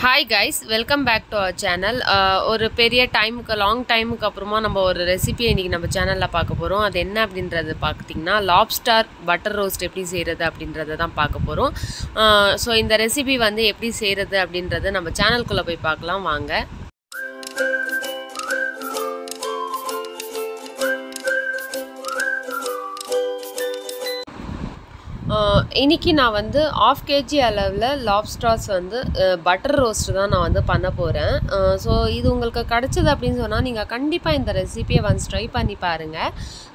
hi guys welcome back to our channel ஒரு பெரிய டைமுக்கு லாங் டைமுக்கு அப்புறமா நம்ம ஒரு ரெசிபியை இன்றைக்கி நம்ம சேனலில் பார்க்க போகிறோம் அது என்ன அப்படின்றது பார்த்திங்கன்னா லாப்ஸ்டார் பட்டர் ரோஸ்ட் எப்படி செய்கிறது அப்படின்றத தான் பார்க்க போகிறோம் ஸோ இந்த ரெசிபி வந்து எப்படி செய்கிறது அப்படின்றத நம்ம சேனல்குள்ளே போய் பார்க்கலாம் வாங்க இன்றைக்கி நான் வந்து ஆஃப் கேஜி அளவில் லாப்ஸ்டார்ஸ் வந்து பட்டர் ரோஸ்ட் தான் நான் வந்து பண்ண போகிறேன் ஸோ இது உங்களுக்கு கிடச்சிது அப்படின்னு சொன்னால் நீங்கள் கண்டிப்பாக இந்த ரெசிபியை வந்து ட்ரை பண்ணி பாருங்கள்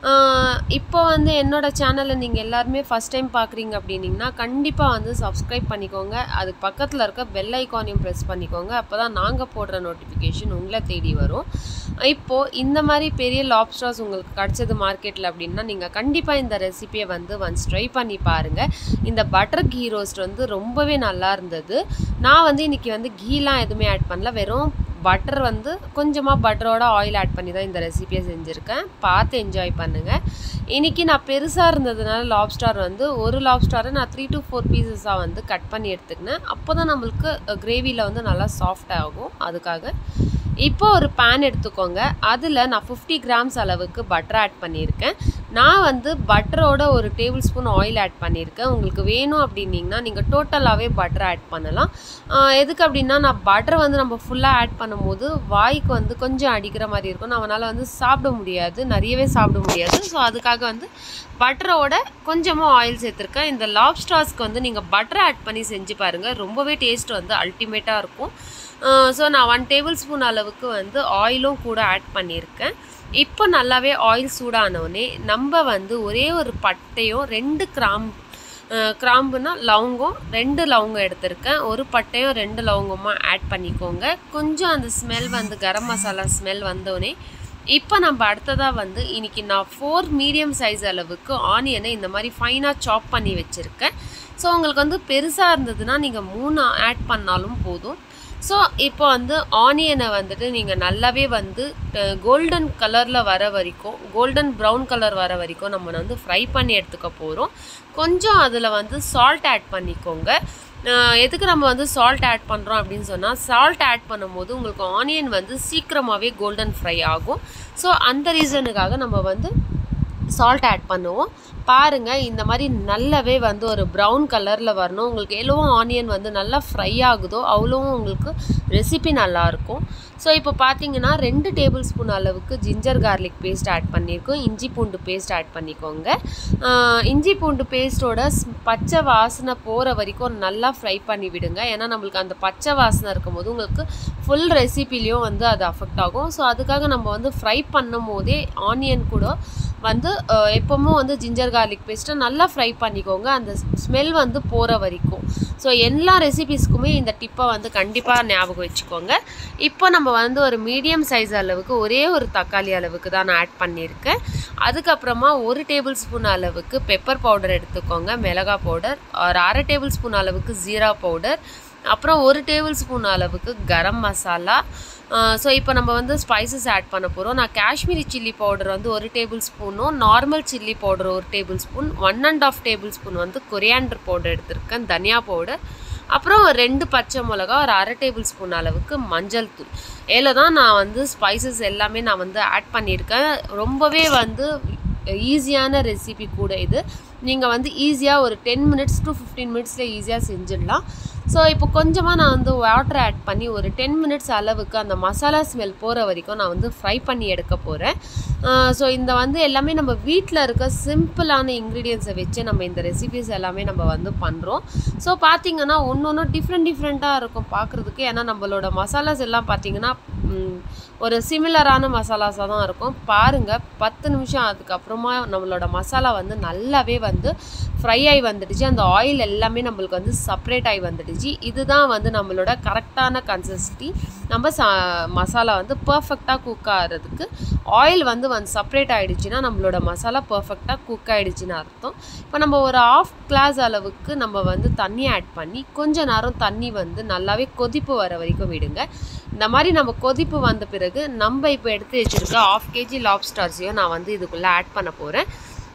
இப்போ வந்து என்னோடய சேனலை நீங்கள் எல்லாருமே ஃபஸ்ட் டைம் பார்க்குறீங்க அப்படின்னிங்கன்னா கண்டிப்பாக வந்து சப்ஸ்கிரைப் பண்ணிக்கோங்க அதுக்கு பக்கத்தில் இருக்க பெல் ஐக்கானையும் ப்ரெஸ் பண்ணிக்கோங்க அப்போ தான் நாங்கள் போடுற நோட்டிஃபிகேஷன் உங்களை தேடி வரும் இப்போது இந்த மாதிரி பெரிய லாப்ஸ்டார்ஸ் உங்களுக்கு கிடச்சது மார்க்கெட்டில் அப்படின்னா நீங்கள் கண்டிப்பாக இந்த ரெசிபியை வந்து ஒன்ஸ் ட்ரை பண்ணி பாருங்கள் இந்த பட்டர் கீ ரோஸ்ட் வந்து ரொம்பவே நல்லா இருந்தது நான் வந்து இன்றைக்கி வந்து கீலாம் எதுவுமே ஆட் பண்ணல வெறும் பட்டர் வந்து கொஞ்சமாக பட்டரோட ஆயில் ஆட் பண்ணி தான் இந்த ரெசிபியை செஞ்சுருக்கேன் பார்த்து என்ஜாய் பண்ணுங்கள் இன்றைக்கி நான் பெருசாக இருந்ததுனால லாப்ஸ்டார் வந்து ஒரு லாப்ஸ்டாரை நான் த்ரீ டு ஃபோர் பீசஸாக வந்து கட் பண்ணி எடுத்துக்கினேன் அப்போ தான் நம்மளுக்கு கிரேவியில் வந்து நல்லா சாஃப்ட் ஆகும் அதுக்காக இப்போ ஒரு பேன் எடுத்துக்கோங்க அதில் நான் ஃபிஃப்டி கிராம்ஸ் அளவுக்கு பட்டர் ஆட் பண்ணியிருக்கேன் நான் வந்து பட்டரோட ஒரு டேபிள் ஸ்பூன் ஆயில் ஆட் பண்ணியிருக்கேன் உங்களுக்கு வேணும் அப்படின்னிங்கன்னா நீங்கள் டோட்டலாகவே பட்டர் ஆட் பண்ணலாம் எதுக்கு அப்படின்னா நான் பட்டர் வந்து நம்ம ஃபுல்லாக ஆட் பண்ணும்போது வாய்க்கு வந்து கொஞ்சம் அடிக்கிற மாதிரி இருக்கும் நம்மளால் வந்து சாப்பிட முடியாது நிறையவே சாப்பிட முடியாது ஸோ அதுக்காக வந்து பட்டரோட கொஞ்சமாக ஆயில் சேர்த்துருக்கேன் இந்த லாப்ஸ்டார்ஸ்க்கு வந்து நீங்கள் பட்டர் ஆட் பண்ணி செஞ்சு பாருங்கள் ரொம்பவே டேஸ்ட் வந்து அல்டிமேட்டாக இருக்கும் ஸோ நான் ஒன் டேபிள் ஸ்பூன் அளவுக்கு வந்து ஆயிலும் கூட ஆட் பண்ணியிருக்கேன் இப்போ நல்லாவே ஆயில் சூடானோடனே நம்ம வந்து ஒரே ஒரு பட்டையும் ரெண்டு கிராம் கிராம்புனா லவங்கம் ரெண்டு லவங்கம் எடுத்திருக்கேன் ஒரு பட்டையும் ரெண்டு லவங்கமாக ஆட் பண்ணிக்கோங்க கொஞ்சம் அந்த ஸ்மெல் வந்து கரம் மசாலா ஸ்மெல் வந்தோடனே இப்போ நம்ம அடுத்ததாக வந்து இன்றைக்கி நான் ஃபோர் மீடியம் சைஸ் அளவுக்கு ஆனியனை இந்த மாதிரி ஃபைனாக சாப் பண்ணி வச்சுருக்கேன் ஸோ உங்களுக்கு வந்து பெருசாக இருந்ததுன்னா நீங்கள் மூணு ஆட் பண்ணாலும் போதும் ஸோ இப்போ வந்து ஆனியனை வந்துட்டு நீங்கள் நல்லாவே வந்து கோல்டன் கலரில் வர வரைக்கும் கோல்டன் ப்ரௌன் கலர் வர வரைக்கும் நம்ம வந்து ஃப்ரை பண்ணி எடுத்துக்க போகிறோம் கொஞ்சம் அதில் வந்து சால்ட் ஆட் பண்ணிக்கோங்க எதுக்கு நம்ம வந்து சால்ட் ஆட் பண்ணுறோம் அப்படின்னு சொன்னால் சால்ட் ஆட் பண்ணும்போது உங்களுக்கு ஆனியன் வந்து சீக்கிரமாகவே கோல்டன் ஃப்ரை ஆகும் ஸோ அந்த ரீசனுக்காக நம்ம வந்து சால்ட் ஆட் பண்ணுவோம் பாருங்கள் இந்த மாதிரி நல்லாவே வந்து ஒரு ப்ரௌன் கலரில் வரணும் உங்களுக்கு எவ்வளோ ஆனியன் வந்து நல்லா ஃப்ரை ஆகுதோ அவ்வளோவும் உங்களுக்கு ரெசிபி நல்லாயிருக்கும் ஸோ இப்போ பார்த்தீங்கன்னா ரெண்டு டேபிள் ஸ்பூன் அளவுக்கு ஜிஞ்சர் கார்லிக் பேஸ்ட் ஆட் பண்ணியிருக்கோம் இஞ்சி பூண்டு பேஸ்ட் ஆட் பண்ணிக்கோங்க இஞ்சி பூண்டு பேஸ்ட்டோட பச்சை வாசனை போகிற வரைக்கும் நல்லா ஃப்ரை பண்ணி விடுங்க ஏன்னா நம்மளுக்கு அந்த பச்சை வாசனை இருக்கும்போது உங்களுக்கு ஃபுல் ரெசிபிலையும் வந்து அது அஃபெக்ட் ஆகும் ஸோ அதுக்காக நம்ம வந்து ஃப்ரை பண்ணும் போதே ஆனியன் கூட வந்து எப்போவும் வந்து ஜிஞ்சர் கார்லிக் பேஸ்ட்டை நல்லா ஃப்ரை பண்ணிக்கோங்க அந்த ஸ்மெல் வந்து போகிற வரைக்கும் ஸோ எல்லா ரெசிபீஸ்க்குமே இந்த டிப்பை வந்து கண்டிப்பாக ஞாபகம் வச்சுக்கோங்க இப்போ நம்ம வந்து ஒரு மீடியம் சைஸ் அளவுக்கு ஒரே ஒரு தக்காளி அளவுக்கு தான் நான் ஆட் பண்ணியிருக்கேன் அதுக்கப்புறமா ஒரு டேபிள் ஸ்பூன் அளவுக்கு பெப்பர் பவுடர் எடுத்துக்கோங்க மிளகா பவுடர் ஒரு அரை டேபிள் ஸ்பூன் அளவுக்கு ஜீரா பவுடர் அப்புறம் ஒரு டேபிள் ஸ்பூன் அளவுக்கு கரம் மசாலா ஸோ இப்போ நம்ம வந்து ஸ்பைசஸ் ஆட் பண்ண போகிறோம் நான் காஷ்மீரி சில்லி பவுடர் வந்து ஒரு டேபிள் ஸ்பூனும் நார்மல் சில்லி பவுடர் ஒரு table spoon one and half table spoon வந்து கொரியாண்டர் பவுடர் எடுத்திருக்கேன் தனியா பவுடர் அப்புறம் ஒரு ரெண்டு பச்சை மிளகா ஒரு அரை டேபிள் ஸ்பூன் அளவுக்கு மஞ்சள் தூள் இதில் தான் நான் வந்து ஸ்பைசஸ் எல்லாமே நான் வந்து ஆட் பண்ணியிருக்கேன் ரொம்பவே வந்து ஈஸியான ரெசிபி கூட இது நீங்கள் வந்து ஈஸியாக ஒரு டென் மினிட்ஸ் டு ஃபிஃப்டீன் மினிட்ஸில் ஈஸியாக செஞ்சிடலாம் ஸோ இப்போ கொஞ்சமாக நான் வந்து வாட்டர் ஆட் பண்ணி ஒரு டென் மினிட்ஸ் அளவுக்கு அந்த மசாலா ஸ்மெல் போகிற வரைக்கும் நான் வந்து ஃப்ரை பண்ணி எடுக்க போகிறேன் ஸோ இந்த வந்து எல்லாமே நம்ம வீட்டில் இருக்க சிம்பிளான இன்க்ரீடியன்ஸை வச்சு நம்ம இந்த ரெசிபிஸ் எல்லாமே நம்ம வந்து பண்ணுறோம் ஸோ பார்த்திங்கன்னா ஒன்று ஒன்று டிஃப்ரெண்ட் டிஃப்ரெண்ட்டாக இருக்கும் பார்க்குறதுக்கு ஏன்னா நம்மளோட மசாலாஸ் எல்லாம் பார்த்திங்கன்னா ஒரு சிமிலரான மசாலாஸாக தான் இருக்கும் பாருங்கள் பத்து நிமிஷம் அதுக்கப்புறமா நம்மளோட மசாலா வந்து நல்லாவே வந்து ஃப்ரை ஆகி வந்துடுச்சு அந்த ஆயில் எல்லாமே நம்மளுக்கு வந்து செப்ரேட் ஆகி வந்துடுச்சு இதுதான் வந்து நம்மளோட கரெக்டான கன்சிஸ்டி நம்ம ச மசாலா வந்து பர்ஃபெக்டாக குக் ஆகிறதுக்கு ஆயில் வந்து வந்து செப்ரேட் ஆகிடுச்சின்னா நம்மளோட மசாலா பர்ஃபெக்டாக குக் ஆகிடுச்சின்னு அர்த்தம் இப்போ நம்ம ஒரு ஆஃப் கிளாஸ் அளவுக்கு நம்ம வந்து தண்ணி ஆட் பண்ணி கொஞ்ச நேரம் தண்ணி வந்து நல்லாவே கொதிப்பு வர வரைக்கும் விடுங்க இந்த மாதிரி நம்ம கொதிப்பு வந்த பிறகு நம்ம இப்போ எடுத்து வச்சுருக்க ஆஃப் கேஜி லாப்ஸ்டார்ஸையும் நான் வந்து இதுக்குள்ளே ஆட் பண்ண போகிறேன்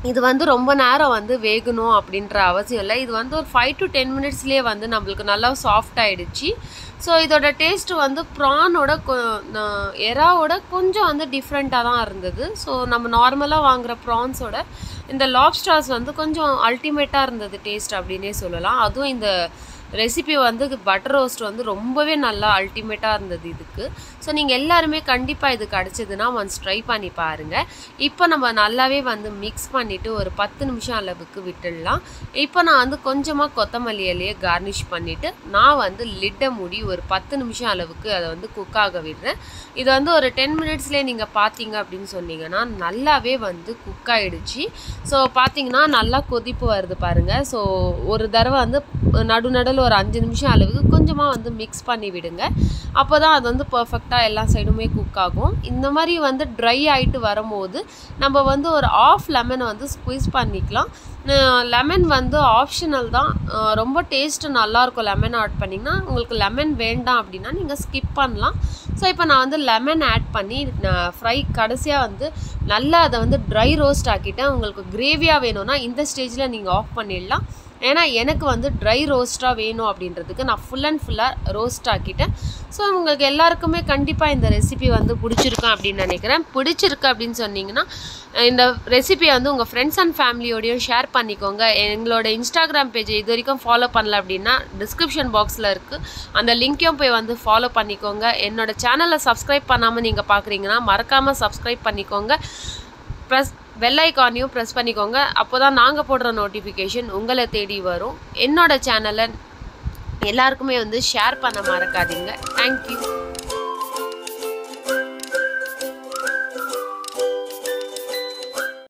இது வந்து ரொம்ப நேரம் வந்து வேகணும் அப்படின்ற அவசியம் இல்லை இது வந்து ஒரு ஃபைவ் டு டென் மினிட்ஸ்லேயே வந்து நம்மளுக்கு நல்லா சாஃப்ட் ஆயிடுச்சு ஸோ இதோட டேஸ்ட்டு வந்து ப்ரானோட கொ ந- எறாவோட கொஞ்சம் வந்து டிஃப்ரெண்ட்டாக தான் இருந்தது ஸோ நம்ம நார்மலாக வாங்குற ப்ரான்ஸோட இந்த லாப்ஸ்டார்ஸ் வந்து கொஞ்சம் அல்டிமேட்டாக இருந்தது டேஸ்ட் அப்படின்னே சொல்லலாம் அதுவும் இந்த ரெசிபி வந்து பட்டர் ரோஸ்ட் வந்து ரொம்பவே நல்லா அல்டிமேட்டாக இருந்தது இதுக்கு ஸோ நீங்கள் எல்லாருமே கண்டிப்பாக இது கிடச்சிதுன்னா ஒன்ஸ் ட்ரை பண்ணி பாருங்கள் இப்போ நம்ம நல்லாவே வந்து மிக்ஸ் பண்ணிவிட்டு ஒரு பத்து நிமிஷம் அளவுக்கு விட்டுடலாம் இப்போ நான் வந்து கொஞ்சமாக கொத்தமல்லி இலையை கார்னிஷ் பண்ணிவிட்டு நான் வந்து லிட்டை மூடி ஒரு பத்து நிமிஷம் அளவுக்கு அதை வந்து குக் ஆக விடுறேன் இது வந்து ஒரு டென் மினிட்ஸ்லேயே நீங்கள் பார்த்தீங்க அப்படின்னு சொன்னீங்கன்னா நல்லாவே வந்து குக் ஆகிடுச்சு ஸோ பார்த்தீங்கன்னா நல்லா கொதிப்பு வருது பாருங்கள் ஸோ ஒரு தடவை வந்து நடு நடுவில் ஒரு அஞ்சு நிமிஷம் அளவுக்கு கொஞ்சமாக வந்து மிக்ஸ் பண்ணி விடுங்க அப்போ தான் அது வந்து பர்ஃபெக்டாக எல்லா சைடுமே குக் ஆகும் இந்த மாதிரி வந்து ட்ரை ஆகிட்டு வரும்போது நம்ம வந்து ஒரு ஆஃப் லெமனை வந்து ஸ்குவீஸ் பண்ணிக்கலாம் லெமன் வந்து ஆப்ஷனல் தான் அஹ் ரொம்ப டேஸ்ட்டு நல்லாயிருக்கும் லெமன் ஆட் பண்ணிங்கன்னா உங்களுக்கு லெமன் வேண்டாம் அப்படின்னா நீங்கள் ஸ்கிப் பண்ணலாம் ஸோ இப்போ நான் வந்து லெமன் ஆட் பண்ணி நான் ஃப்ரை கடைசியாக வந்து நல்லா அதை வந்து ட்ரை ரோஸ்ட் ஆக்கிட்டேன் உங்களுக்கு கிரேவியாக வேணும்னா இந்த ஸ்டேஜில் நீங்கள் ஆஃப் பண்ணிடலாம் ஏன்னா எனக்கு வந்து ட்ரை ரோஸ்ட்டாக வேணும் அப்படின்றதுக்கு நான் ஃபுல் அண்ட் ஃபுல்லாக ரோஸ்ட் ஆக்கிட்டேன் ஸோ உங்களுக்கு எல்லாருக்குமே கண்டிப்பாக இந்த ரெசிபி வந்து பிடிச்சிருக்கும் அப்படின்னு நினைக்கிறேன் பிடிச்சிருக்கு அப்படின்னு சொன்னீங்கன்னா அஹ் இந்த ரெசிபியை வந்து உங்கள் ஃப்ரெண்ட்ஸ் அண்ட் ஃபேமிலியோடையும் ஷேர் பண்ணிக்கோங்க எங்களோட இன்ஸ்டாகிராம் பேஜ் இது வரைக்கும் ஃபாலோ பண்ணல அப்படின்னா டிஸ்கிரிப்ஷன் பாக்ஸில் இருக்குது அந்த லிங்க்கையும் போய் வந்து ஃபாலோ பண்ணிக்கோங்க என்னோட சேனலை சப்ஸ்கிரைப் பண்ணாமல் நீங்கள் பார்க்குறீங்கன்னா மறக்காமல் சப்ஸ்கிரைப் பண்ணிக்கோங்க ப்ரெஸ் பெல் ஐக்கானையும் ப்ரெஸ் பண்ணிக்கோங்க அப்போ தான் நாங்கள் போடுற நோட்டிஃபிகேஷன் உங்களை தேடி வரும் என்னோட சேனலை எல்லாருக்குமே வந்து ஷேர் பண்ண மறக்காதீங்க தேங்க்யூ